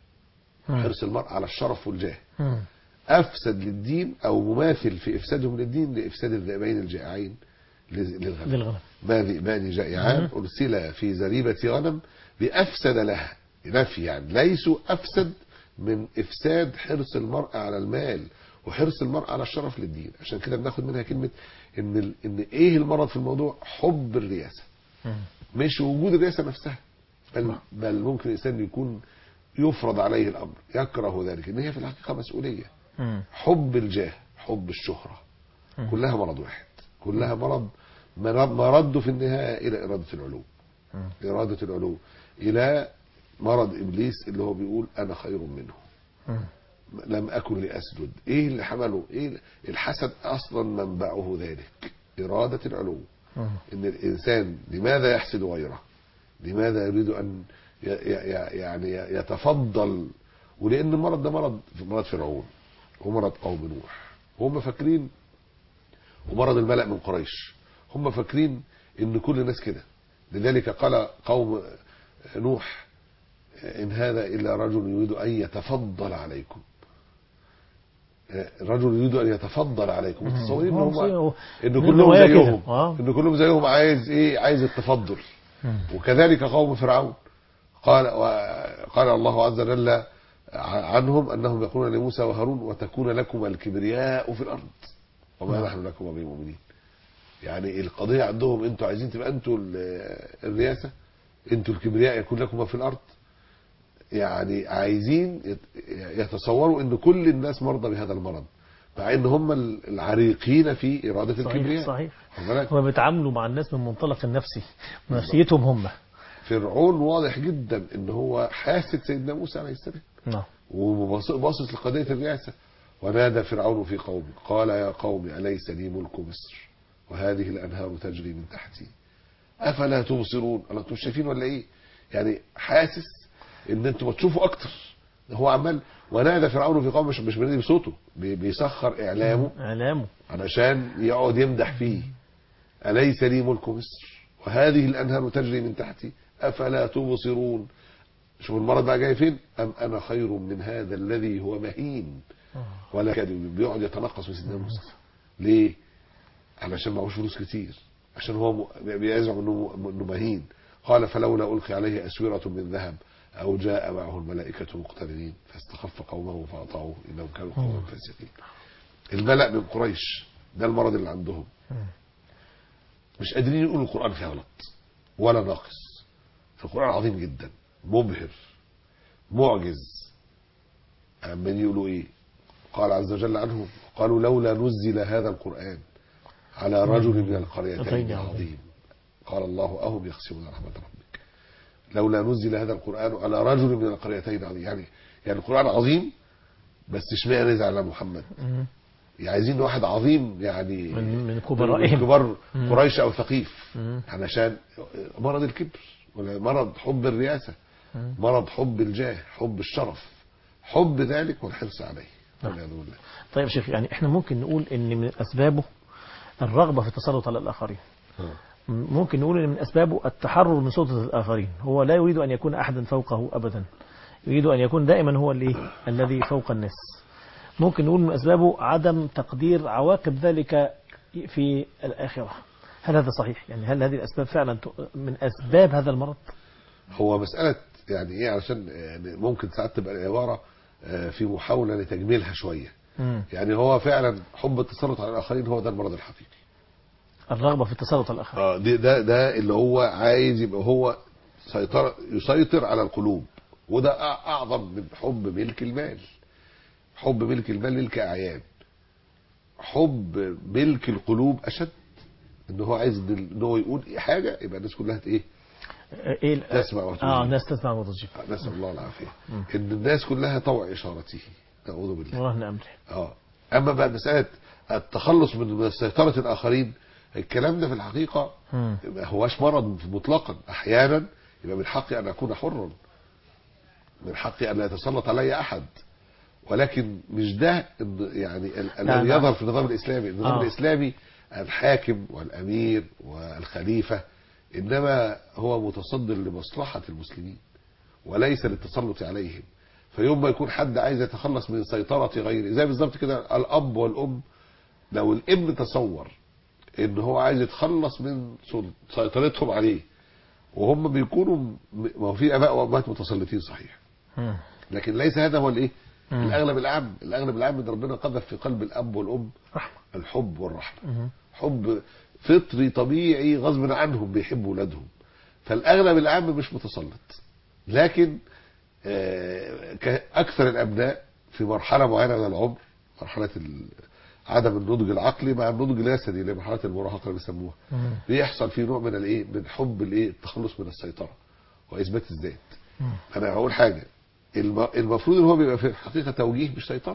مم. حرص المرء على الشرف والجاه مم. افسد للدين او مماثل في افسادهم للدين لافساد الذئبين الجائعين لز- للغنم للغنم ما ذئبان جائعان ارسل في زريبه غنم بافسد لها نفي يعني ليسوا افسد من افساد حرص المرء على المال وحرص المرء على الشرف للدين عشان كده بناخد منها كلمه ان ال- ان ايه المرض في الموضوع حب الرياسه مم. مش وجود الرئاسه نفسها بل, بل ممكن الانسان يكون يفرض عليه الامر يكره ذلك ان هي في الحقيقه مسؤوليه مم. حب الجاه حب الشهره مم. كلها مرض واحد كلها مرض مرض- مرده في النهايه الى اراده العلو مم. اراده العلو الى مرض ابليس اللي هو بيقول انا خير منه مم. لم اكن لاسجد ايه اللي حمله ايه الحسد اصلا منبعه ذلك اراده العلو مم. ان الانسان لماذا يحسد غيره لماذا يريد ان ي- ي- ي- يعني يتفضل ولان المرض ده مرض مرض فرعون ومرض قوم نوح وهم فاكرين ومرض الملأ من قريش هم فاكرين ان كل الناس كده لذلك قال قوم نوح ان هذا الا رجل يريد ان يتفضل عليكم رجل يريد ان يتفضل عليكم متصورين ان هو هم مصير- ان من كلهم الرواية كده. زيهم آه. ان كلهم زيهم عايز ايه عايز التفضل مم. وكذلك قوم فرعون قال وقال الله عز وجل ع- عنهم انهم يقولون لموسى وهارون وتكون لكم الكبرياء في الارض وما نعم. نحن لكم بمؤمنين يعني القضيه عندهم انتوا عايزين تبقى انتوا ال- الرئاسه انتوا الكبرياء يكون لكم في الارض يعني عايزين يت- يتصوروا ان كل الناس مرضى بهذا المرض مع ان هم العريقين في اراده صحيح الكبرياء صحيح خد بالك؟ هم بيتعاملوا مع الناس من منطلق النفسي من نفسيتهم هم فرعون واضح جدا ان هو حاسد سيدنا موسى عليه السلام نعم وباصص لقضيه الرئاسه ونادى فرعون في قومه قال يا قوم اليس لي ملك مصر وهذه الانهار تجري من تحتي افلا تبصرون الله انتم مش شايفين ولا ايه يعني حاسس ان انتم ما تشوفوا اكتر هو عمال ونادى فرعون في قومه مش مش بينادي بصوته بي- بيسخر اعلامه اعلامه علشان يقعد يمدح فيه أليس لي ملك مصر وهذه الأنهار تجري من تحتي أفلا تبصرون شوف المرض بقى جاي فين أم أنا خير من هذا الذي هو مهين ولا كذب بيقعد يتنقص من سيدنا موسى ليه علشان معهوش فلوس كتير عشان هو م- بيزعم انه انه مهين قال فلولا القي عليه اسوره من ذهب او جاء معه الملائكه مقترنين فاستخف قومه فاطاعوه انهم كانوا قوما فاسقين الملأ من قريش ده المرض اللي عندهم مش قادرين يقولوا القرآن فيه غلط ولا ناقص القرآن عظيم جدا مبهر معجز عمالين يقولوا ايه قال عز وجل عنهم قالوا لولا نزل هذا القرآن على رجل من القريتين عظيم. عظيم قال الله أهم يقسمون رحمة ربك لولا نزل هذا القرآن على رجل من القريتين عظيم يعني يعني القرآن عظيم بس اشمعنى نزل على محمد مم. يعني عايزين واحد عظيم يعني من من من كبرائهم كبار مم. قريش او ثقيف مم. علشان مرض الكبر ولا مرض حب الرئاسه مم. مرض حب الجاه حب الشرف حب ذلك والحرص عليه نعم. والعياذ بالله طيب يا شيخ يعني احنا ممكن نقول ان من اسبابه الرغبه في التسلط على الاخرين آه. ممكن نقول ان من اسبابه التحرر من سلطه الاخرين هو لا يريد ان يكون احدا فوقه ابدا يريد ان يكون دائما هو الايه الذي فوق الناس ممكن نقول من اسبابه عدم تقدير عواقب ذلك في الاخره هل هذا صحيح يعني هل هذه الاسباب فعلا ت- من اسباب هذا المرض هو مساله يعني ايه علشان يعني ممكن ساعات تبقى العباره آه، في محاوله لتجميلها شويه مم. يعني هو فعلا حب التسلط على الاخرين هو ده المرض الحقيقي الرغبه في التسلط على الاخرين اه ده ده, ده اللي هو عايز يبقى هو سيطر يسيطر على القلوب وده أع- اعظم من حب ملك المال حب ملك المال ملك اعيان حب ملك القلوب اشد ان هو عايز إن- ان هو يقول حاجه يبقى الناس كلها ت- ايه ايه ال- تسمع وتجيب. اه ناس تسمع وتجيب نسال الله العافيه ان الناس كلها طوع اشارته نعوذ بالله ورهن امره اه اما بقى مساله التخلص من من سيطره الاخرين الكلام ده في الحقيقه مم. ما هواش مرض مطلقا احيانا يبقى من حقي ان اكون حرا من حقي ان لا يتسلط علي احد ولكن مش ده إن- يعني ال- الذي نعم. يظهر في النظام الاسلامي النظام آه. الاسلامي الحاكم والامير والخليفه انما هو متصدر لمصلحه المسلمين وليس للتسلط عليهم فيوم ما يكون حد عايز يتخلص من سيطره غيره زي بالظبط كده الاب والام لو الابن تصور ان هو عايز يتخلص من سل- سيطرتهم عليه وهم بيكونوا م- ما هو في اباء وامهات متسلطين صحيح مم. لكن ليس هذا هو الايه مم. الاغلب العام الاغلب العام ان ربنا قذف في قلب الاب والام رحمه الحب والرحمه مم. حب فطري طبيعي غصب عنهم بيحبوا ولادهم فالاغلب العام مش متسلط لكن آه، ك- اكثر الابناء في مرحله معينه من العمر مرحله ال- عدم النضج العقلي مع النضج الجسدي اللي هي مرحله المراهقه اللي بيسموها مم. بيحصل فيه نوع من الايه من حب الايه التخلص من السيطره واثبات الذات مم. انا هقول حاجه الم- المفروض ان هو بيبقى في الحقيقه توجيه مش سيطره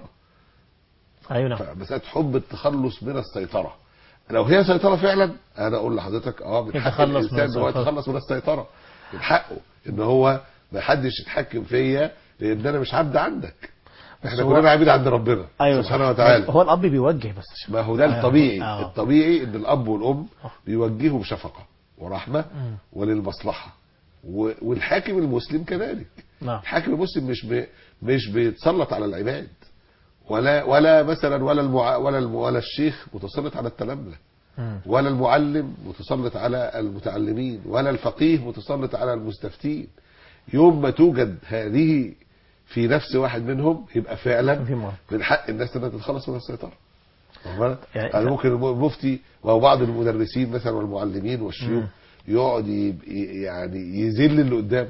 ايوه نعم فمساله حب التخلص من السيطره لو هي سيطره فعلا انا اقول لحضرتك اه من حق يتخلص من الانسان ان هو السيطرة. يتخلص من السيطره من حقه ان هو ما حدش يتحكم فيا لان انا مش عبد عندك احنا هو- كلنا عبيد عند ربنا ايوه سبحانه صح. وتعالى هو الاب بيوجه بس عشان- ما هو ده أيوة. الطبيعي آه. الطبيعي ان الاب والام آه. بيوجهوا بشفقه ورحمه مم. وللمصلحه و- والحاكم المسلم كذلك نعم الحاكم المسلم مش بي مش بيتسلط على العباد ولا ولا مثلا ولا المع ولا الم ولا الشيخ متسلط على التلامذه مم. ولا المعلم متسلط على المتعلمين ولا الفقيه متسلط على المستفتين يوم ما توجد هذه في نفس واحد منهم يبقى فعلا في مرض. من حق الناس انها تتخلص من السيطره واخد بالك؟ يعني- يعني ممكن المفتي او بعض المدرسين مثلا والمعلمين والشيوخ يقعد يب- يعني يذل اللي قدامه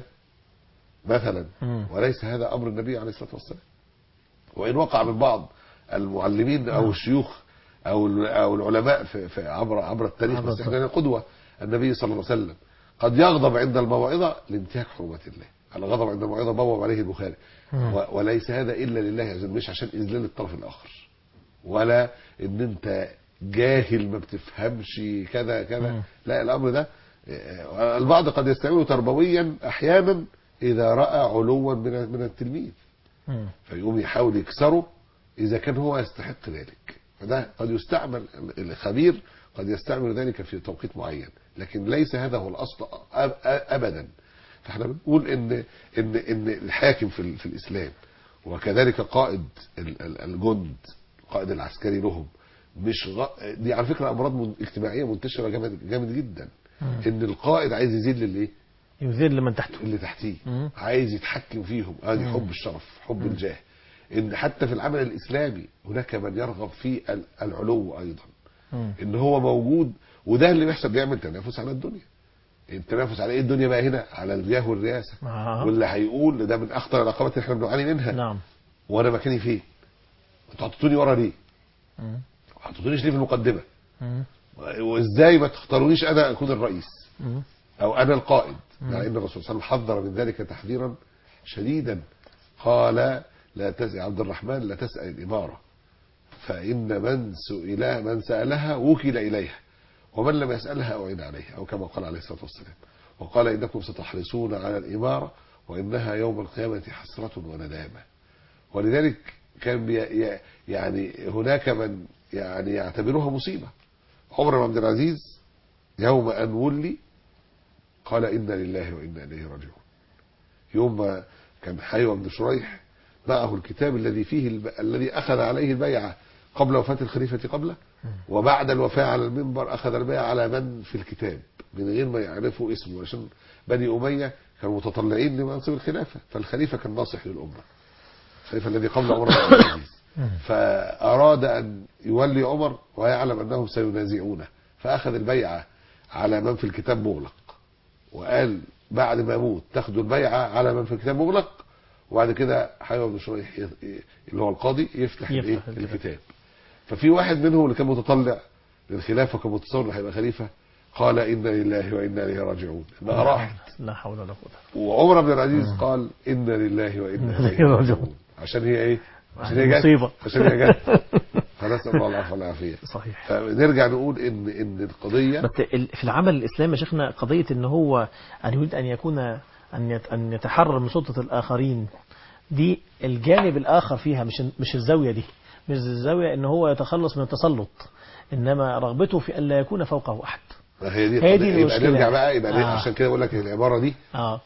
مثلا مم. وليس هذا امر النبي عليه الصلاه والسلام وان وقع من بعض المعلمين او الشيوخ او ال- او العلماء في في عبر عبر التاريخ عبر بس احنا لنا قدوه النبي صلى الله عليه وسلم قد يغضب عند الموعظه لانتهاك حرمات الله الغضب عند الموعظه بوب عليه البخاري مم. و- وليس هذا الا لله عز وجل مش عشان اذلال الطرف الاخر ولا ان انت جاهل ما بتفهمش كذا كذا مم. لا الامر ده آه، البعض قد يستعمله تربويا احيانا اذا راى علوا من من التلميذ مم. فيقوم يحاول يكسره اذا كان هو يستحق ذلك فده قد يستعمل الخبير قد يستعمل ذلك في توقيت معين لكن ليس هذا هو الاصل أب- ابدا فاحنا بنقول ان ان ان الحاكم في, ال- في الاسلام وكذلك قائد ال- ال- الجند القائد العسكري لهم مش غ... دي على فكره امراض من- اجتماعيه منتشره جامد جامد جدا مم. ان القائد عايز يذل الايه يذل لمن تحته اللي تحتيه مم. عايز يتحكم فيهم ادي مم. حب الشرف حب الجاه ان حتى في العمل الاسلامي هناك من يرغب في ال- العلو ايضا مم. ان هو موجود وده اللي بيحصل بيعمل تنافس على الدنيا التنافس على ايه الدنيا بقى هنا على الجاه والرئاسه آه. واللي هيقول ده من اخطر العقبات اللي احنا بنعاني منها نعم وانا مكاني فين انتوا حطيتوني ورا ليه مم. ما حطيتونيش ليه في المقدمه مم. وازاي ما تختارونيش انا اكون الرئيس مم. او انا القائد مم. مع ان الرسول صلى الله عليه وسلم حذر من ذلك تحذيرا شديدا قال لا تسأل عبد الرحمن لا تسأل الإمارة فإن من سئل من سألها وكل إليها ومن لم يسألها أعين عليها أو كما قال عليه الصلاة والسلام وقال إنكم ستحرصون على الإمارة وإنها يوم القيامة حسرة وندامة ولذلك كان بي ي- يعني هناك من يعني يعتبرها مصيبة عمر بن عبد العزيز يوم أن ولي قال إنا لله وإنا إليه راجعون يوم ما كان حيوة بن شريح معه الكتاب الذي فيه الب... الذي أخذ عليه البيعة قبل وفاة الخليفة قبله وبعد الوفاة على المنبر أخذ البيعة على من في الكتاب من غير ما يعرفوا اسمه عشان بني أمية كانوا متطلعين لمنصب الخلافة فالخليفة كان ناصح للأمة الخليفة الذي قبل عمر بن عبد العزيز مم. فأراد أن يولي عمر ويعلم أنهم سينازعونه فأخذ البيعة على من في الكتاب مغلق وقال بعد ما أموت تاخدوا البيعة على من في الكتاب مغلق وبعد كده حيوة بن شريح ي- ي- اللي هو القاضي يفتح, يفتح الإيه؟ الكتاب. الكتاب ففي واحد منهم اللي كان متطلع للخلافة وكان متصور انه هيبقى خليفة قال إنا لله وإنا إليه راجعون إنها راحت لا حول ولا قوة وعمر بن العزيز قال إنا لله وإنا إليه راجعون عشان هي إيه؟ عشان هي جت مصيبة. عشان هي جت فنسأل الله العفو والعافية صحيح فنرجع نقول إن إن القضية بس ال- في العمل الإسلامي يا شيخنا قضية أن هو أن يريد أن يكون أن يت- أن يتحرر من سلطة الآخرين دي الجانب الآخر فيها مش مش الزاوية دي مش الزاوية أن هو يتخلص من التسلط إنما رغبته في أن لا يكون فوقه أحد هي دي هي دي القضية. يبقى المشكلة. نرجع بقى يبقى ليه؟ آه. عشان كده بقول لك العبارة دي آه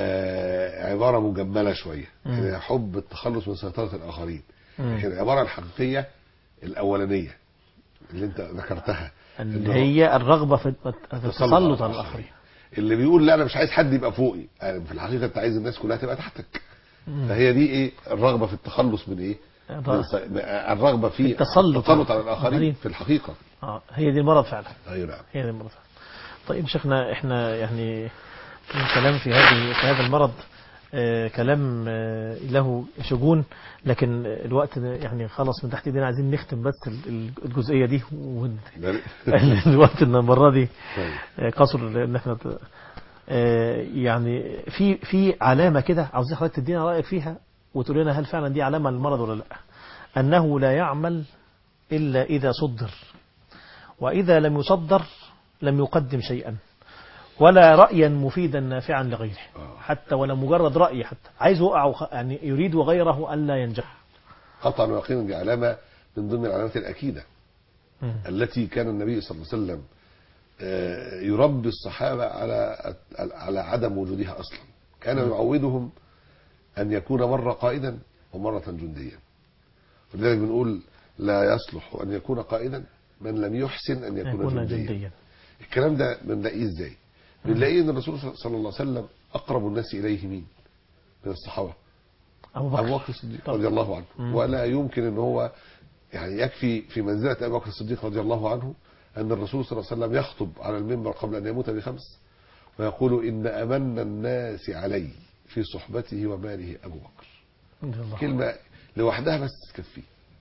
آه عبارة مجملة شوية مم. يعني حب التخلص من سيطرة الآخرين مم. لكن العبارة الحقيقية الأولانية اللي أنت ذكرتها إن اللي هو هي الرغبة في في التسلط على الآخرين اللي بيقول لا أنا مش عايز حد يبقى فوقي يعني في الحقيقة أنت عايز الناس كلها تبقى تحتك مم. فهي دي إيه الرغبة في التخلص من إيه من الرغبة. الس- الرغبة في التسلط التسلط على على الآخرين الآخرين. في الحقيقة آه هي دي المرض فعلا أيوة نعم هي دي المرض فعلا طيب شيخنا احنا يعني الكلام في هذه في هذا المرض آه، كلام آه، له شجون لكن الوقت يعني خلص من تحت ايدينا عايزين نختم بس ال- ال- الجزئية دي ون- الوقت إن المرة دي طيب. قصر ان احنا ت- آه، يعني في في علامة كده عاوزين حضرتك تدينا رأيك فيها وتقول لنا هل فعلا دي علامة للمرض ولا لا أنه لا يعمل إلا إذا صدر وإذا لم يصدر لم يقدم شيئا ولا رأيا مفيدا نافعا لغيره آه. حتى ولا مجرد رأي حتى عايز يوقع وخ- يعني يريد غيره ألا ينجح قطعا ويقينا دي علامة من ضمن العلامات الأكيدة مم. التي كان النبي صلى الله عليه وسلم آه، يربي الصحابة على على عدم وجودها أصلا كان يعودهم أن يكون مرة قائدا ومرة جنديا ولذلك بنقول لا يصلح أن يكون قائدا من لم يحسن أن يكون, يكون جنديا. جنديا الكلام ده بنلاقيه ازاي بنلاقيه ان الرسول صلى الله عليه وسلم اقرب الناس اليه مين من الصحابه أبو بكر ابو بكر الصديق طبعا. رضي الله عنه مم. ولا يمكن ان هو يعني يكفي في منزله ابي بكر الصديق رضي الله عنه ان الرسول صلى الله عليه وسلم يخطب على المنبر قبل ان يموت بخمس ويقول ان امن الناس علي في صحبته وماله ابو بكر رضي الله عنه. كلمه لوحدها بس تكفي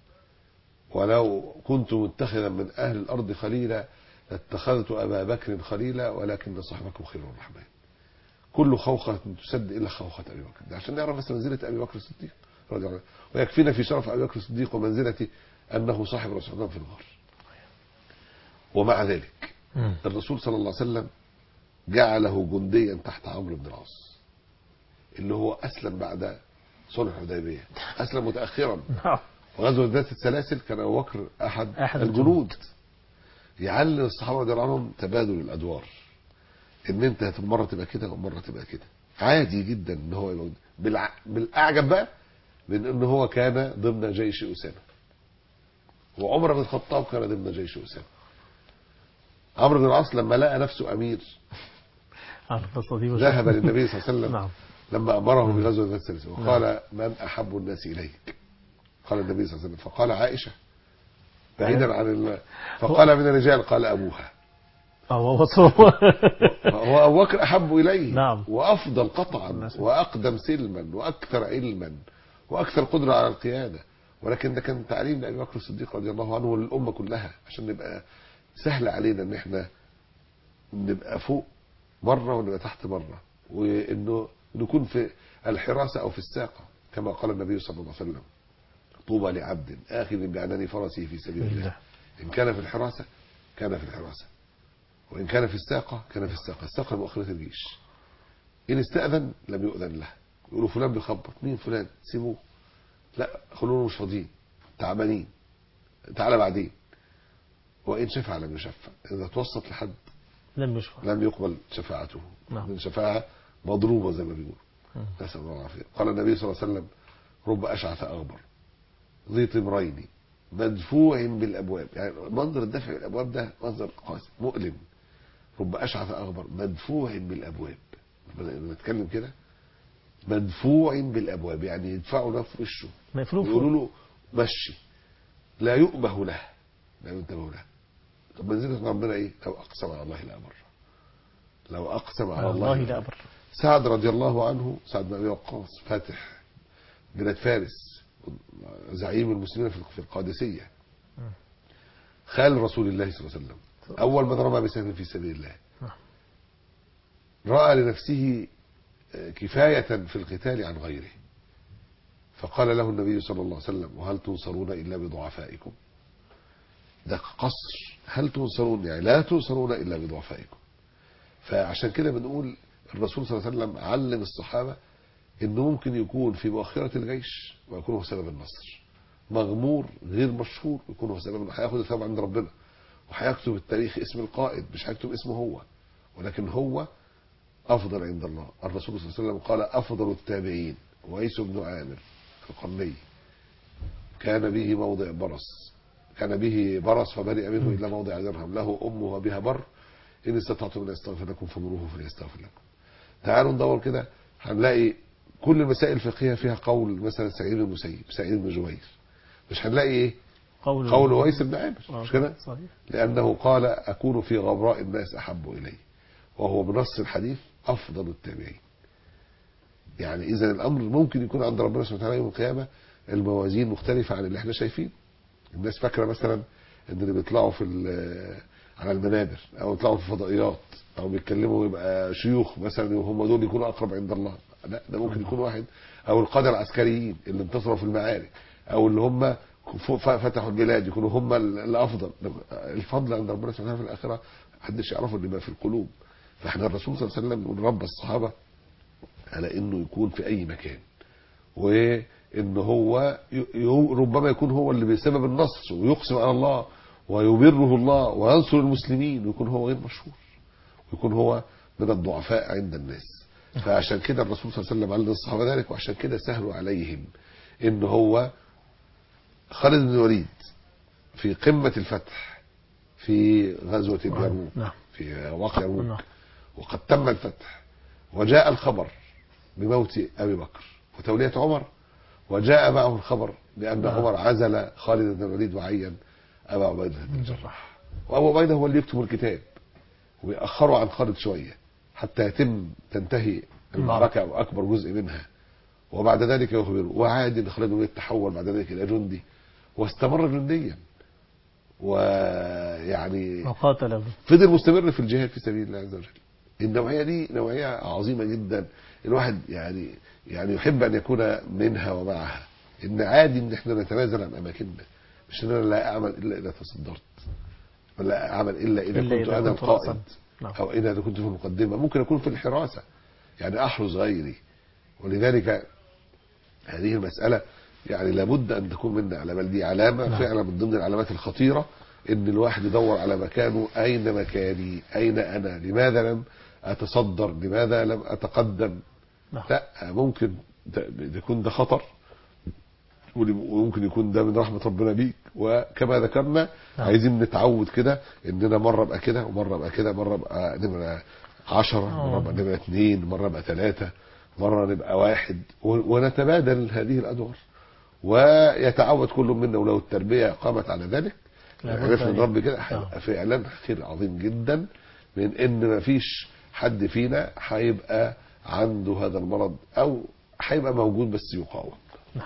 ولو كنت متخذا من اهل الارض خليلا لاتخذت ابا بكر خليلا ولكن صاحبكم خير الرحمن كل خوخة تسد إلا خوخة أبي بكر ده عشان نعرف بس منزلة أبي بكر الصديق رضي الله عنه ويكفينا في شرف أبي بكر الصديق ومنزلته أنه صاحب رسول الله في الغار ومع ذلك مم. الرسول صلى الله عليه وسلم جعله جنديا تحت عمرو بن العاص اللي هو أسلم بعد صلح الحديبية أسلم متأخرا نعم وغزوة ذات السلاسل كان أبو بكر أحد, أحد الجنود يعلم الصحابة رضي الله عنهم تبادل الأدوار إن أنت مرة تبقى كده ومرة تبقى كده عادي جدا إن هو يبقى بالع... بالأعجب بقى من إن هو كان ضمن جيش أسامة وعمر بن الخطاب كان ضمن جيش أسامة عمرو بن العاص لما لقى نفسه أمير عارف القصة دي وش- ذهب للنبي صلى الله عليه وسلم نعم لما أمره بغزوة ذات السلاسل وقال من أحب الناس إليك قال النبي صلى الله عليه وسلم فقال عائشة بعيدا عن ال... فقال من الرجال قال أبوها هو وصفه هو أبو بكر أحب إليه نعم. وأفضل قطعا الناس- وأقدم سلما وأكثر علما وأكثر قدرة على القيادة ولكن ده كان تعليم لأبي بكر الصديق رضي الله عنه وللأمة كلها عشان نبقى سهل علينا إن إحنا نبقى فوق مرة ونبقى تحت مرة وإنه نكون في الحراسة أو في الساقة كما قال النبي صلى الله عليه وسلم طوبى لعبد آخذ بعنان فرسه في سبيل الله بالله. إن كان في الحراسة كان في الحراسة وإن كان في الساقة كان في الساقة الساقة مؤخرة الجيش إن استأذن لم يؤذن له يقولوا فلان بيخبط مين فلان سيبوه لا خلونا مش فاضيين تعبانين تعالى بعدين وإن شفع لم يشفع إذا توسط لحد لم يشفع لم يقبل شفاعته نعم. من شفاعة مضروبة زي ما بيقولوا مم. نسأل الله العافية قال النبي صلى الله عليه وسلم رب أشعث أغبر ذي طمرين مدفوع بالأبواب يعني منظر الدفع بالأبواب ده منظر قاسي مؤلم رب أشعث أغبر مدفوع بالأبواب لما نتكلم كده مدفوع بالأبواب يعني يدفعوا له في وشه مفلوف يقولوا له مشي لا يؤبه له لا ينتبه له طب منزلة ربنا ايه لو اقسم على الله لا بر لو اقسم على على الله, الله لا أبر سعد رضي الله عنه سعد بن ابي وقاص فاتح بلاد فارس زعيم المسلمين في في القادسيه خال رسول الله صلى الله عليه وسلم اول من رمى بسهم في سبيل الله نعم. راى لنفسه كفايه في القتال عن غيره فقال له النبي صلى الله عليه وسلم وهل تنصرون الا بضعفائكم ده قصر هل تنصرون يعني لا تنصرون الا بضعفائكم فعشان كده بنقول الرسول صلى الله عليه وسلم علم الصحابه انه ممكن يكون في مؤخره الجيش ويكون هو سبب النصر مغمور غير مشهور يكون هو سبب هياخد الثواب عند ربنا وهيكتب التاريخ اسم القائد مش هيكتب اسمه هو ولكن هو افضل عند الله الرسول صلى الله عليه وسلم قال افضل التابعين ويس بن عامر القرني كان به موضع برص كان به برص فبرئ منه الا موضع درهم له امه وبها بر ان استطعتم ان يستغفر لكم فمروه فليستغفر لكم تعالوا ندور كده هنلاقي كل المسائل الفقهيه فيها قول مثلا سعيد بن المسيب سعيد بن جبير مش هنلاقي ايه قول قول ويس بن عامر آه، مش كده صحيح لأنه قال أكون في غبراء الناس أحب إلي وهو بنص الحديث أفضل التابعين يعني اذا الامر ممكن يكون عند ربنا سبحانه وتعالى يوم القيامه الموازين مختلفه عن اللي احنا شايفين الناس فاكره مثلا ان اللي بيطلعوا في ال- على المنابر او يطلعوا في الفضائيات او بيتكلموا يبقى شيوخ مثلا وهم دول يكونوا اقرب عند الله لا ده ممكن يكون واحد او القاده العسكريين اللي انتصروا في المعارك او اللي هم ف- فتحوا البلاد يكونوا هم ال- الافضل الفضل عند ربنا سبحانه وتعالى في الاخره محدش يعرفه اللي ما في القلوب فاحنا الرسول صلى الله عليه وسلم يقول رب الصحابه على انه يكون في اي مكان وان هو ي- ي- ربما يكون هو اللي بسبب النصر ويقسم على الله ويبره الله وينصر المسلمين ويكون هو غير مشهور ويكون هو من الضعفاء عند الناس فعشان كده الرسول صلى الله عليه وسلم علم الصحابه ذلك وعشان كده سهلوا عليهم ان هو خالد بن الوليد في قمه الفتح في غزوه اليرموك نعم في واقع يرموك نعم وقد تم الفتح وجاء الخبر بموت ابي بكر وتوليه عمر وجاء معه الخبر بان نعم. عمر عزل خالد بن الوليد وعين ابا عبيده بن الجراح جراح وابو عبيده هو اللي يكتب الكتاب ويأخروا عن خالد شويه حتى يتم تنتهي المعركه او اكبر جزء منها وبعد ذلك يخبروا وعاد ان خالد بن الوليد تحول بعد ذلك الى جندي واستمر جنديا ويعني وقاتل فضل مستمر في الجهاد في سبيل الله عز وجل النوعيه دي نوعيه عظيمه جدا الواحد يعني يعني يحب ان يكون منها ومعها ان عادي ان احنا نتنازل عن اماكننا مش ان انا لا اعمل الا اذا تصدرت ولا اعمل الا اذا إلا كنت إذا انا كنت القائد رأساً. نعم. او اذا كنت في المقدمه ممكن اكون في الحراسه يعني احرز غيري ولذلك هذه المساله يعني لابد ان تكون منا على بل دي علامه نعم. فعلا من ضمن العلامات الخطيره ان الواحد يدور على مكانه اين مكاني اين انا لماذا لم اتصدر لماذا لم اتقدم نعم. لا ممكن ده- يكون ده خطر وممكن يكون ده من رحمه ربنا بيك وكما ذكرنا نعم. عايزين نتعود كده اننا مره ابقى كده ومره ابقى كده مره ابقى نبقى عشرة مرة ابقى نبقى اثنين مرة ابقى ثلاثة مرة نبقى واحد و- ونتبادل هذه الادوار ويتعود كل منا ولو التربية قامت على ذلك لابد عرفنا أن- نربي كده نعم. هيبقى فعلا خير عظيم جدا من ان ما فيش حد فينا هيبقى عنده هذا المرض او هيبقى موجود بس يقاوم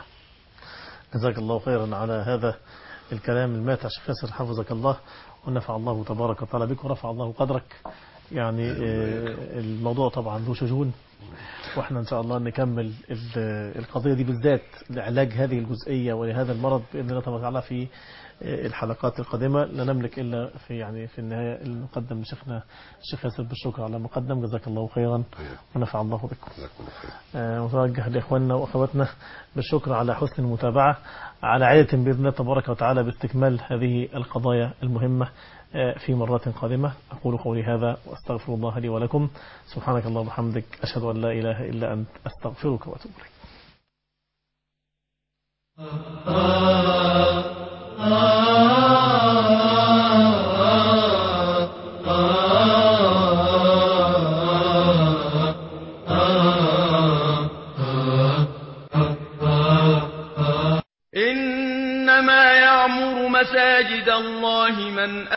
جزاك الله خيرا على هذا الكلام الماتع شيخ ياسر حفظك الله ونفع الله تبارك وتعالى بك ورفع الله قدرك يعني آه، الموضوع طبعا ذو شجون واحنا ان شاء الله نكمل ال- القضيه دي بالذات لعلاج هذه الجزئيه ولهذا المرض باذن الله تبارك وتعالى في آه، الحلقات القادمه لا نملك الا في يعني في النهايه المقدم لشيخنا الشيخ ياسر بالشكر على مقدم جزاك الله خيرا ونفع الله بكم جزاكم الله خير آه، وتوجه لإخواننا وأخواتنا بالشكر على حسن المتابعة على عادة بإذن الله تبارك وتعالى باستكمال هذه القضايا المهمة آه، في مرات قادمة أقول قولي هذا وأستغفر الله لي ولكم سبحانك الله وبحمدك أشهد أن لا إله إلا أنت أستغفرك وأتوب إليك إنما يعمر مساجد الله من